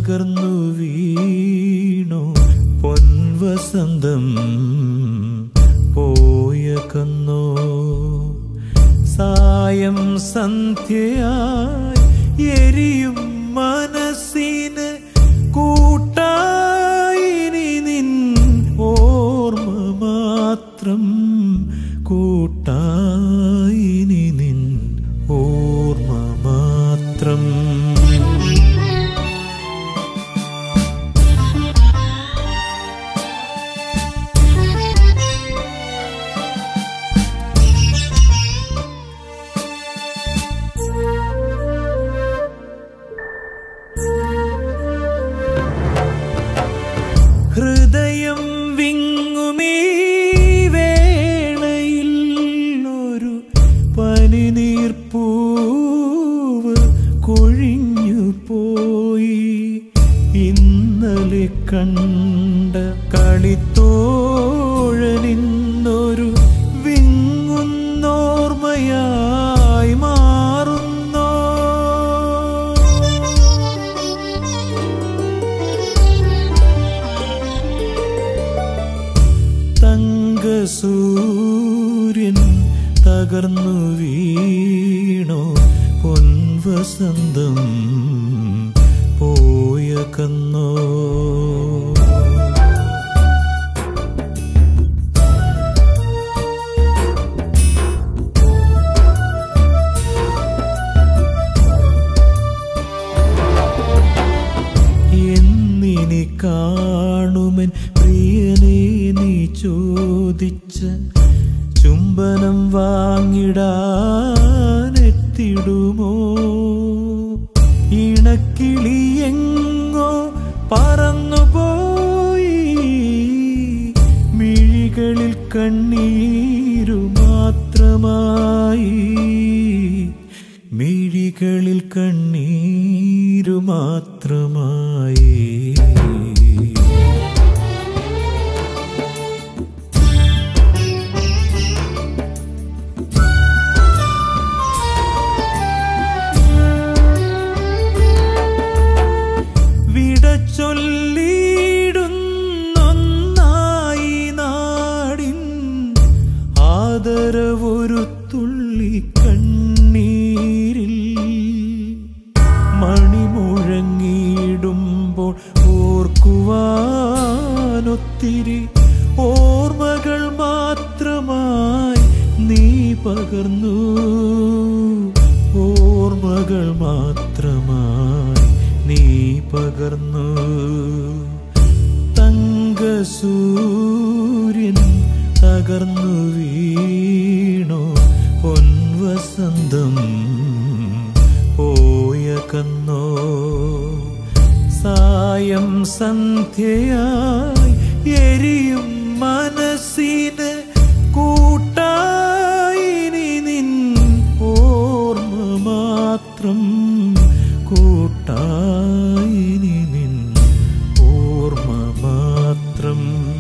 തകർന്നു വീണു പൊൻവസന്തം പോയ കന്നോ സായം സന്ധ്യയായി എരിയും മനസ്സിന് കൂട്ടായിനി നിൻ ഓർമ്മ മാത്രം കൂട്ടായിനി നിൻ ഓർമ്മ മാത്രം ഹൃദയം വിങ്ങുമീ വേളയിൽ ഒരു പനിനീർപ്പൂവ് കൊഴിഞ്ഞു പോയി ഇന്നലെ കണ്ട കളിത്തോഴനിന്നൊരു വിങ്ങുന്നോർമ്മയായി മാറുന്നോ തങ്കസൂര്യൻ തകർന്നു വീണോ പൊൻവസന്തം പോയ കന്നോ എന്നിനി കാണുമൻ പ്രിയനെ നീ ചോദിച്ച ചുംബനം വാങ്ങിടാനെത്തിടുമോ ഇണക്കിളിയെങ്ങോ പറന്നുപോയി മിഴികളിൽ കണ്ണീരു മാത്രമായി മിഴികളിൽ കണ്ണീരു മാത്രമായി വിട ചൊല്ലിടുന്നൊന്നായി നാടിൻ ആദരവൊരു തുള്ളി കണ്ണീരിൽ മണിമുഴങ്ങിയിടുമ്പോൾ ഓർക്കുവാനൊത്തിരി ഓർമ്മകൾ മാത്രമായി നീ പകർന്നു ഓർമ്മകൾ മാത്രമായി നീ പകർന്നു തങ്കസൂര്യൻ തകർന്നു വീണു പൊൻവസന്തം പോയ കന്നോ സായം സന്ധ്യയായി എരിയും മനസ്സിന് കൂട്ടായിനി നിൻ ഓർമ്മ മാത്രം കൂട്ടായിനി നിൻ ഓർമ്മ മാത്രം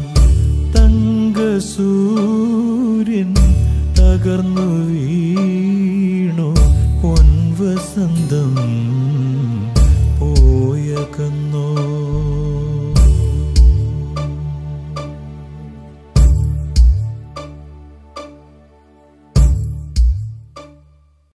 തങ്കസൂര്യൻ തകർന്നു വീണു പൊൻവസന്തം